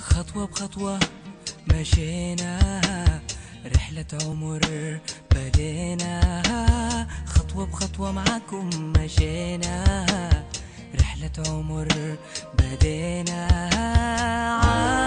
خطوة بخطوة مشينا رحلة عمر بدينا خطوة بخطوة معاكم مشينا رحلة عمر بدينا